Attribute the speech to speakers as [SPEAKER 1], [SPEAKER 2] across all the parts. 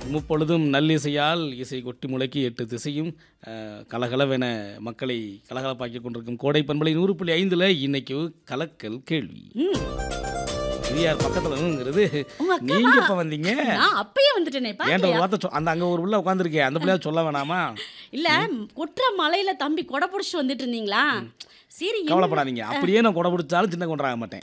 [SPEAKER 1] முப்பொழுதும் நல்லிசையால் இசை கொட்டி முழக்கி எட்டு திசையும் அஹ், கலகலவென மக்களை கலகலப்பாக்கி கொண்டிருக்கும் கோடை பண்பலை நூறு புள்ளி ஐந்தில் இன்னைக்கு கலக்கல் கேள்வி இது யார் பக்கத்துலங்கிறது
[SPEAKER 2] உங்க அக்கா
[SPEAKER 1] நீங்க இப்ப வந்தீங்க
[SPEAKER 2] நான் அப்பயே வந்துட்டேனே
[SPEAKER 1] ஏன்டா ஒரு
[SPEAKER 2] பாக்கலையா?
[SPEAKER 1] வார்த்தை சொ- அந்த அங்க ஒரு உள்ள உட்காந்துருக்கேன் அந்த பிள்ளையா சொல்ல வேணாமா
[SPEAKER 2] இல்ல கொற்ற மலையில தம்பி கொடை புடிச்சு வந்துட்டு இருந்தீங்களா சரி என்ன-
[SPEAKER 1] கவலைப்படாதீங்க அப்படியே நான் கொடை பிடிச்சாலும் சின்ன கொண்டாக மாட்டேன்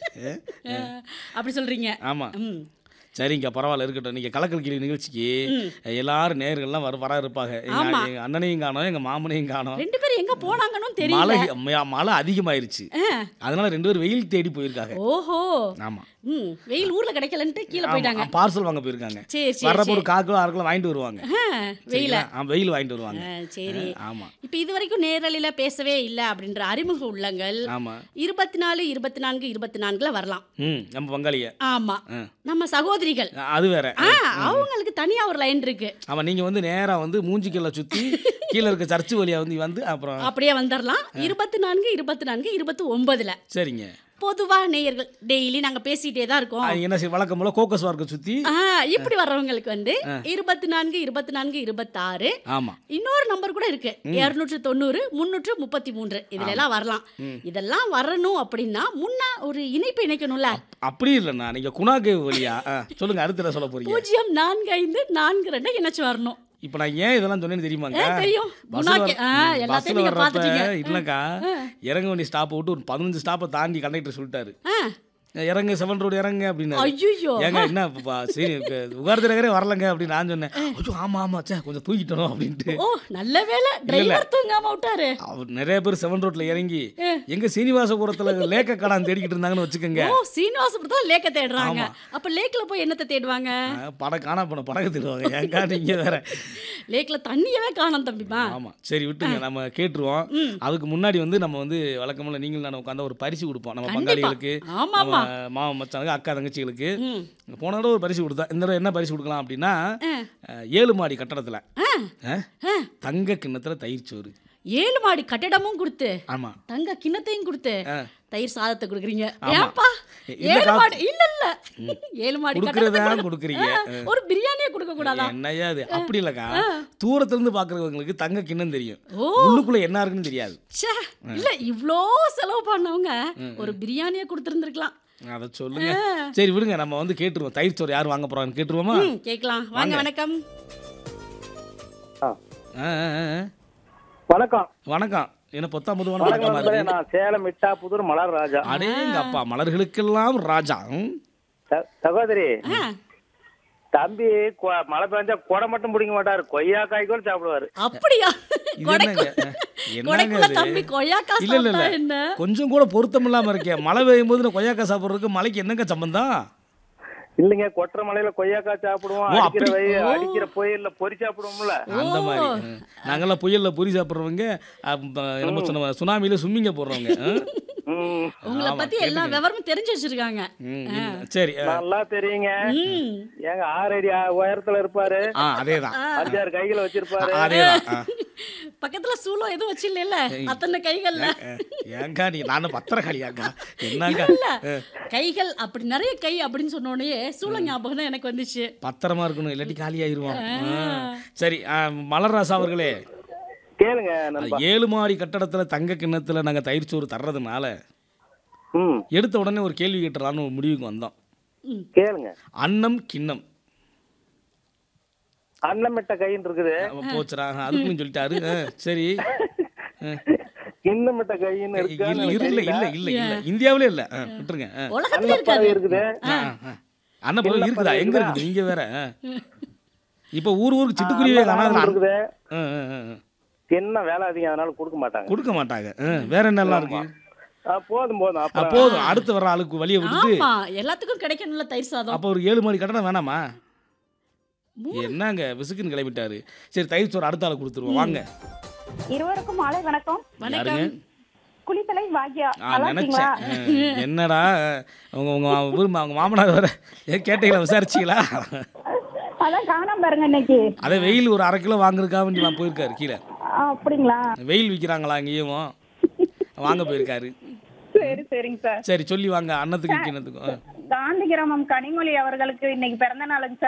[SPEAKER 2] அஹ், அப்படி சொல்றீங்க
[SPEAKER 1] ஆமா
[SPEAKER 2] ம்.
[SPEAKER 1] சரிங்க பரவாயில்ல இருக்கட்டும் நீங்க கலக்கல் கேள்வி நிகழ்ச்சிக்கு எல்லாரும் நேர்கள்லாம் வர வர இருப்பாங்க எங்க
[SPEAKER 2] ஆமா.
[SPEAKER 1] எங்க அண்ணனையும் காணோம் எங்க மாமனையும் காணோம்
[SPEAKER 2] ரெண்டு பேரும் எங்க போனாங்கன்னு தெரியல
[SPEAKER 1] மழை ம- மழை அதிகமாயிருச்சு அதனால ரெண்டு பேரும் வெயில் தேடி போயிருக்காங்க
[SPEAKER 2] ஓஹோ
[SPEAKER 1] ஆமா
[SPEAKER 2] ம் வெயில் ஊர்ல கிடைக்கலன்ட்டு கீழே போயிட்டாங்க
[SPEAKER 1] பார்சல் வாங்க போயிருக்காங்க
[SPEAKER 2] சரி சரி
[SPEAKER 1] வர்றப்ப ஒரு கால் கிலோ அரை கிலோ வாங்கிட்டு வருவாங்க
[SPEAKER 2] அஹ், வெயில
[SPEAKER 1] சரிங்களா? ஆ, வெயில் வாங்கிட்டு வருவாங்க
[SPEAKER 2] அஹ், சரி
[SPEAKER 1] ஆமா
[SPEAKER 2] இப்ப இது வரைக்கும் நேரலையில பேசவே இல்ல அப்படின்ற அறிமுக உள்ளங்கள்
[SPEAKER 1] ஆமா
[SPEAKER 2] இருபத்தி நாலு இருபத்தி நான்கு இருபத்தி நான்குல வரலாம்
[SPEAKER 1] ம் நம்ம பங்காளிய
[SPEAKER 2] ஆமா
[SPEAKER 1] ஆ.
[SPEAKER 2] நம்ம சகோதரிகள்
[SPEAKER 1] அது வேற
[SPEAKER 2] ஆ அவங்களுக்கு தனியா ஒரு லைன் இருக்கு
[SPEAKER 1] ஆமா நீங்க வந்து நேரா வந்து மூஞ்சிக்கல்ல சுத்தி கீழே இருக்க சர்ச்சு வழியா வந்து வந்து அப்புறம்
[SPEAKER 2] அப்படியே வந்துடலாம் இருபத்தி நான்கு இருபத்தி நான்கு இருபத்தி ஒன்பதுல
[SPEAKER 1] சரிங்க
[SPEAKER 2] பொதுவா நேயர்கள் டெய்லி நாங்க பேசிட்டே தான் இருக்கோம்
[SPEAKER 1] அது என்ன செய்ய வழக்கம் போல கோக்கஸ் வார்க்க சுத்தி
[SPEAKER 2] ஆ, இப்படி வர்றவங்களுக்கு வந்து இருபத்தி நான்கு இருபத்தி நான்கு இருபத்தாறு
[SPEAKER 1] ஆமா
[SPEAKER 2] இன்னொரு நம்பர் கூட இருக்கு இருநூற்று தொண்ணூறு முன்னூற்று முப்பத்தி மூன்று இதுல எல்லாம் வரலாம் இதெல்லாம் வரணும் அப்படின்னா முன்ன ஒரு இணைப்பு இணைக்கணும்ல
[SPEAKER 1] அப்படி இல்லைண்ணா நீங்க குணாகேவ் வழியா ஆ, சொல்லுங்க அடுத்த என்ன சொல்ல போறீங்க
[SPEAKER 2] பூஜ்ஜியம் நான்கு ஐந்து நான்கு ரெண்டு இணைச்சு வரணும்
[SPEAKER 1] இப்போ நான் ஏன் இதெல்லாம் சொன்னேன்னு தெரியுமாங்க
[SPEAKER 2] ஏ, தெரியும்
[SPEAKER 1] பஸ்ல
[SPEAKER 2] குணாக்கே ஆ,
[SPEAKER 1] வர-
[SPEAKER 2] எல்லாத்தையும்
[SPEAKER 1] பஸ்ல
[SPEAKER 2] நீங்க
[SPEAKER 1] வர்றப்ப
[SPEAKER 2] பாத்துட்டீங்க
[SPEAKER 1] இல்லைக்கா இறங்க வேண்டிய ஸ்டாப்பை விட்டு ஒரு பதினஞ்சு ஸ்டாப்பை தாண்டி கண்டக்டர் சொல்லிட்டாரு
[SPEAKER 2] ஆ,
[SPEAKER 1] இறங்க செவன் ரோடு இறங்க அப்படின்னு
[SPEAKER 2] ஐயையோ
[SPEAKER 1] ஏங்க என்ன பா- சரி உகாரத்து நகரே வரலங்க அப்படின்னு நான் சொன்னேன் ஐயோ ஆமா ஆமா சே கொஞ்சம் தூக்கிட்டோம் அப்படின்ட்டு
[SPEAKER 2] ஓ நல்ல வேலை டிரைவர் தூங்காம விட்டாரு
[SPEAKER 1] அவர் நிறைய பேர் செவன் ரோட்ல இறங்கி எங்க சீனிவாசபுரத்துல லேக்க கடான் தேடிக்கிட்டு இருந்தாங்கன்னு வச்சுக்கோங்க
[SPEAKER 2] ஓ சீனிவாசபுரத்துல லேக்க தேடுறாங்க அப்ப லேக்ல போய் என்னத்தை தேடுவாங்க
[SPEAKER 1] ஆ, படம் காணா போன படகு திருவாங்க ஏங்கா நீங்க வேற
[SPEAKER 2] லேக்ல தண்ணியவே காணும் தம்பிமா
[SPEAKER 1] ஆமா சரி விட்டுங்க நம்ம கேட்டுருவோம் அதுக்கு முன்னாடி வந்து நம்ம வந்து வழக்கம்போல நீங்கள் நான் உட்காந்து ஒரு பரிசு கொடுப்போம் நம்ம
[SPEAKER 2] கண்டிப்பா.
[SPEAKER 1] பங்காளிகளுக்கு
[SPEAKER 2] ஆமா
[SPEAKER 1] நம்ம
[SPEAKER 2] ஆமா
[SPEAKER 1] மாமா மச்சானுக்கு அக்கா தங்கச்சிகளுக்கு
[SPEAKER 2] ம்.
[SPEAKER 1] போன தடவை ஒரு பரிசு கொடுத்தா இந்த தடவை என்ன பரிசு கொடுக்கலாம் அப்படின்னா அஹ், ஏழு மாடி கட்டடத்துல அஹ், தங்க கிண்ணத்துல தயிர் சோறு
[SPEAKER 2] ஏழு மாடி கட்டிடமும் கொடுத்து
[SPEAKER 1] ஆமா
[SPEAKER 2] தங்க கிண்ணத்தையும் கொடுத்து
[SPEAKER 1] ஆ.
[SPEAKER 2] தயிர் சாதத்தை கொடுக்குறீங்க
[SPEAKER 1] ஆமா.
[SPEAKER 2] ஏன்பா
[SPEAKER 1] இல்ல
[SPEAKER 2] ஏழு
[SPEAKER 1] கா-
[SPEAKER 2] மாடி இல்ல இல்ல ஏழு மாடி
[SPEAKER 1] கொடுக்கறதா
[SPEAKER 2] கட்டடத்தை
[SPEAKER 1] கொடுக்குறீங்க
[SPEAKER 2] ஆ, ஒரு பிரியாணியே கொடுக்க கூடாதா
[SPEAKER 1] என்னையா அது அப்படி இல்லக்கா தூரத்துல இருந்து பாக்குறவங்களுக்கு தங்க கிண்ணம் தெரியும்
[SPEAKER 2] ஓ.
[SPEAKER 1] உள்ளுக்குள்ள என்ன இருக்குன்னு தெரியாது
[SPEAKER 2] ச்சே இல்ல இவ்ளோ செலவு பண்ணவங்க ஒரு பிரியாணியே கொடுத்துருந்துருக்கலாம்
[SPEAKER 1] அதை சொல்லுங்க சரி விடுங்க நம்ம வந்து கேட்டுருவோம் தயிர் சோறு யார் வாங்க போறாங்கன்னு கேட்டுருவோமா
[SPEAKER 2] ம் கேட்கலாம் வாங்க வணக்கம்
[SPEAKER 1] ஆ, ஆ, ஆ, ஆ.
[SPEAKER 3] வணக்கம்
[SPEAKER 1] வணக்கம் என்ன பத்தாம்பதுவான
[SPEAKER 3] வணக்கம்
[SPEAKER 1] வணக்கமா
[SPEAKER 3] நண்பரே
[SPEAKER 1] இருக்கு
[SPEAKER 3] நான் சேலம் மிட்டாப்புதூர் மலர் ராஜா
[SPEAKER 1] அடேங்க அப்பா மலர்களுக்கெல்லாம் ராஜா ம்.
[SPEAKER 3] ச- சகோதரி
[SPEAKER 2] ஆ,
[SPEAKER 3] தம்பி கொ- மழை பெஞ்சா கொடை மட்டும் பிடிக்க மாட்டாரு கொய்யா காய் கூட சாப்பிடுவாரு
[SPEAKER 2] அப்படியா
[SPEAKER 1] இது
[SPEAKER 2] கொடைக்கு-
[SPEAKER 1] என்னங்க என்னங்க
[SPEAKER 2] கொடைக்குள்ள
[SPEAKER 1] இது
[SPEAKER 2] தம்பி கொய்யாக்கா
[SPEAKER 1] இல்ல இல்ல
[SPEAKER 2] சாப்பிட்டா
[SPEAKER 1] இல்ல
[SPEAKER 2] என்ன
[SPEAKER 1] கொஞ்சம் கூட பொருத்தம் இல்லாம இருக்கே மழை பெய்யும் போது நான் கொய்யாக்காய் சாப்பிட்றதுக்கு மலைக்கு என்னங்க சம்பந்தம்
[SPEAKER 3] இல்லைங்க கொற்ற மலையில கொய்யாக்காய் சாப்பிடுவோம்
[SPEAKER 1] ஓ,
[SPEAKER 3] அடிக்கிற
[SPEAKER 1] அப்படி.
[SPEAKER 3] வெயில் அடிக்கிற புயல்ல பொறி சாப்பிடுவோம்ல
[SPEAKER 1] அந்த மாதிரி ம். நாங்கெல்லாம் புயல்ல பொரி சாப்பிட்றவங்க நம்ம சொன்ன சுனாமியில சும்மிங்க போடுறவங்க ம்.
[SPEAKER 3] ம்,
[SPEAKER 2] உங்களை
[SPEAKER 1] ஆமா,
[SPEAKER 2] பத்தி எல்லா விவரமும் தெரிஞ்சு வச்சிருக்காங்க
[SPEAKER 1] ம், இல்ல. சரி ஆ.
[SPEAKER 3] நல்லா தெரியுங்க
[SPEAKER 2] ம்
[SPEAKER 3] ஏங்க ஆறு அடி ஆ- உயரத்துல இருப்பாரு
[SPEAKER 1] ஆ அதேதான்
[SPEAKER 3] அஞ்சாறு கைகளை வச்சிருப்பாரு
[SPEAKER 1] அதேதான் ஆ.
[SPEAKER 2] பக்கத்துல சூளம் எதுவும் வச்சில்ல அத்தனை கைகள்ல
[SPEAKER 1] ஆ. ஏங்கா நீ நானும் பத்திரக்காளியாக்கா என்னங்க
[SPEAKER 2] இல்ல கைகள் அப்படி நிறைய கை அப்படின்னு சொன்ன உடனே சூளம் ஞாபகம் தான் எனக்கு வந்துச்சு
[SPEAKER 1] பத்திரமா இருக்கணும் இல்லாட்டி காலியாயிருவோம் ஆ. சரி ஆ, மலர்ராசா அவர்களே
[SPEAKER 3] கேளுங்க நண்பா
[SPEAKER 1] ஏழு மாடி கட்டடத்துல தங்க கிண்ணத்துல நாங்க தயிர் சோறு தர்றதுனால
[SPEAKER 3] ம்
[SPEAKER 1] எடுத்த உடனே ஒரு கேள்வி கேட்டுடலான்னு ஒரு முடிவுக்கு வந்தோம்
[SPEAKER 3] கேளுங்க
[SPEAKER 1] அன்னம் கிண்ணம்
[SPEAKER 3] அன்னமிட்ட கைன்னு இருக்குது
[SPEAKER 1] அவ போச்சுடா ஆ, அதுக்கும் சொல்லிட்டாரு ஆ, சரி ஆ.
[SPEAKER 3] கிண்ணமிட்ட கைன்னு
[SPEAKER 1] இல்ல
[SPEAKER 3] இருக்கான்னு
[SPEAKER 1] இல்ல இல்ல இல்ல இல்ல இந்தியாவிலே இல்ல ஆ, விட்டுருங்க ஆ.
[SPEAKER 2] உலகத்துல இருக்காது
[SPEAKER 3] அன்னப்பறவை இருக்குது
[SPEAKER 1] ஆ, ஆ. அண்ணன் போல இருக்குதா எங்க இருக்குது இங்க வேற ஆ. இப்ப ஊர் ஊருக்கு சிட்டுக்குருவியே காணாது
[SPEAKER 3] இருக்குது
[SPEAKER 1] ஆ, ஆ, ஆ, ஆ.
[SPEAKER 3] என்ன வேலை அதிகம் அதனால கொடுக்க மாட்டாங்க
[SPEAKER 1] கொடுக்க மாட்டாங்க ஆ, வேற என்னெல்லாம் இருக்கு
[SPEAKER 3] ஆ, போதும் போதும்
[SPEAKER 1] ஆ,
[SPEAKER 3] அப்புறம்
[SPEAKER 1] போதும் அடுத்து வர ஆளுக்கு வழியை விட்டுட்டு
[SPEAKER 2] ஆமா எல்லாத்துக்கும் கிடைக்கணும்ல தயிர் சாதம்
[SPEAKER 1] அப்போ ஒரு ஏழு மணி கட்டணம் வேணாமா என்னங்க விசுக்குன்னு கிளம்பிட்டாரு சரி தயிர் சோறு அடுத்த ஆளு கொடுத்துருவோம் வாங்க
[SPEAKER 4] இருவருக்கும் மாலை வணக்கம்
[SPEAKER 1] யாருங்க
[SPEAKER 4] குளித்தலை பாக்யா
[SPEAKER 1] ஆ
[SPEAKER 4] நல்லா இருக்கீங்களா
[SPEAKER 1] நினைச்சேன் ஆ, என்னடா உங்க உங்க ஊர் மா- உங்க மாமனார் வர ஏன் கேட்டீங்களா விசாரிச்சீங்களா
[SPEAKER 4] அதான் காணாம பாருங்க இன்னைக்கு
[SPEAKER 1] அதே வெயில் ஒரு அரை கிலோ வாங்குறதுக்காக வேண்டி நான் போயிருக்காரு கீழே
[SPEAKER 4] ஆ, அப்படிங்களா
[SPEAKER 1] வெயில் விற்கிறாங்களா அங்கேயும் வாங்க போயிருக்காரு
[SPEAKER 4] சரி சரிங்க சார்
[SPEAKER 1] சரி சொல்லி வாங்க அன்னத்துக்கு கிணத்துக்கும் ஆ.
[SPEAKER 4] காந்தி கிராமம் கனிமொழி அவர்களுக்கு இன்னைக்கு பிறந்த நாளுங்க சார்